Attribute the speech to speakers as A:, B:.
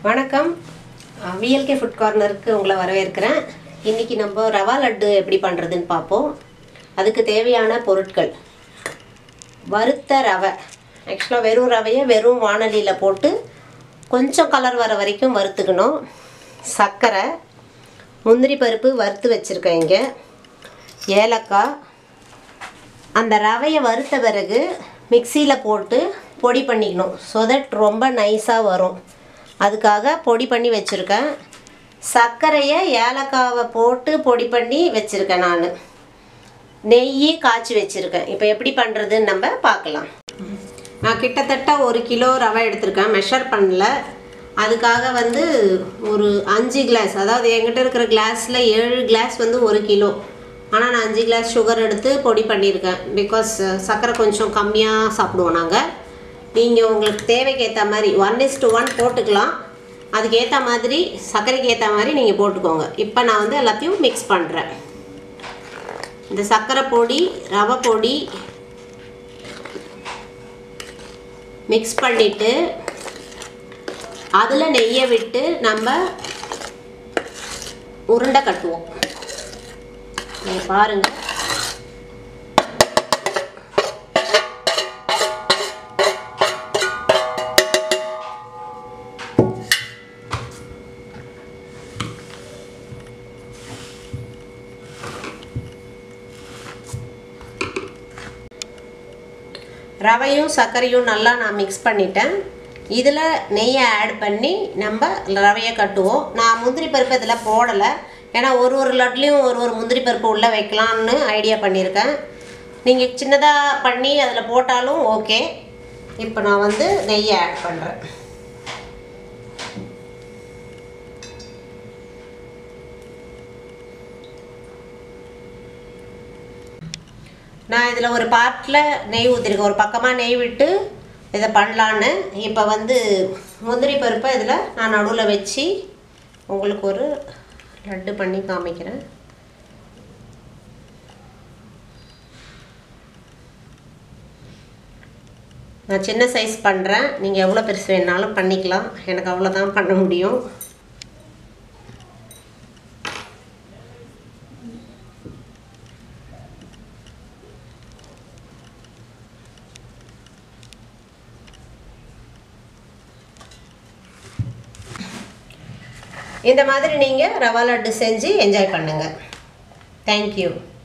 A: வணக்கம் VLK food கார்னருக்கு உங்களை வரவேற்கிறேன் இன்றைக்கி நம்ம ரவா லட்டு எப்படி பண்ணுறதுன்னு பார்ப்போம் அதுக்கு தேவையான பொருட்கள் வறுத்த ரவை ஆக்சுவலாக வெறும் ரவையை வெறும் வானலியில் போட்டு கொஞ்சம் கலர் வர வரைக்கும் வறுத்துக்கணும் சர்க்கரை முந்திரி பருப்பு வறுத்து வச்சுருக்கேன் இங்கே ஏலக்காய் அந்த ரவையை வறுத்த பிறகு மிக்சியில் போட்டு பொடி பண்ணிக்கணும் ஸோ தட் ரொம்ப நைஸாக வரும் அதுக்காக பொடி பண்ணி வச்சுருக்கேன் சர்க்கரையை ஏலக்காவை போட்டு பொடி பண்ணி வச்சுருக்கேன் நான் நெய் காய்ச்சி வச்சுருக்கேன் இப்போ எப்படி பண்ணுறதுன்னு நம்ம பார்க்கலாம் நான் கிட்டத்தட்ட ஒரு கிலோ ரவை எடுத்திருக்கேன் மெஷர் பண்ணல அதுக்காக வந்து ஒரு அஞ்சு கிளாஸ் அதாவது என்கிட்ட இருக்கிற கிளாஸில் ஏழு கிளாஸ் வந்து ஒரு கிலோ ஆனால் நான் அஞ்சு கிளாஸ் சுகர் எடுத்து பொடி பண்ணியிருக்கேன் பிகாஸ் சர்க்கரை கொஞ்சம் கம்மியாக சாப்பிடுவோம் நாங்கள் நீங்கள் உங்களுக்கு தேவைக்கு ஏற்ற மாதிரி ஒன் இஸ் டு ஒன் போட்டுக்கலாம் அதுக்கு ஏற்ற மாதிரி சர்க்கரைக்கு ஏற்ற மாதிரி நீங்கள் போட்டுக்கோங்க இப்போ நான் வந்து எல்லாத்தையும் மிக்ஸ் பண்ணுறேன் இந்த சர்க்கரை பொடி ரவை பொடி மிக்ஸ் பண்ணிவிட்டு அதில் நெய்யை விட்டு நம்ம உருண்டை கட்டுவோம் நீங்கள் பாருங்கள் ரவையும் சர்க்கரையும் நல்லா நான் மிக்ஸ் பண்ணிட்டேன் இதில் நெய்யை ஆட் பண்ணி நம்ம ரவையை கட்டுவோம் நான் முந்திரி பருப்பு இதில் போடலை ஏன்னா ஒரு ஒரு லட்லேயும் ஒரு ஒரு முந்திரி பருப்பு உள்ளே வைக்கலான்னு ஐடியா பண்ணியிருக்கேன் நீங்கள் சின்னதாக பண்ணி அதில் போட்டாலும் ஓகே இப்போ நான் வந்து நெய்யை ஆட் பண்ணுறேன் நான் இதில் ஒரு பாட்டில் நெய் ஊற்றிருக்கேன் ஒரு பக்கமாக நெய் விட்டு இதை பண்ணலான்னு இப்போ வந்து முந்திரி பருப்பை இதில் நான் நடுவில் வச்சு உங்களுக்கு ஒரு லட்டு பண்ணி காமிக்கிறேன் நான் சின்ன சைஸ் பண்ணுறேன் நீங்கள் எவ்வளோ பெருசு வேணாலும் பண்ணிக்கலாம் எனக்கு அவ்வளோதான் பண்ண முடியும் இந்த மாதிரி நீங்கள் ரவா லட்டு செஞ்சு என்ஜாய் பண்ணுங்கள் தேங்க்யூ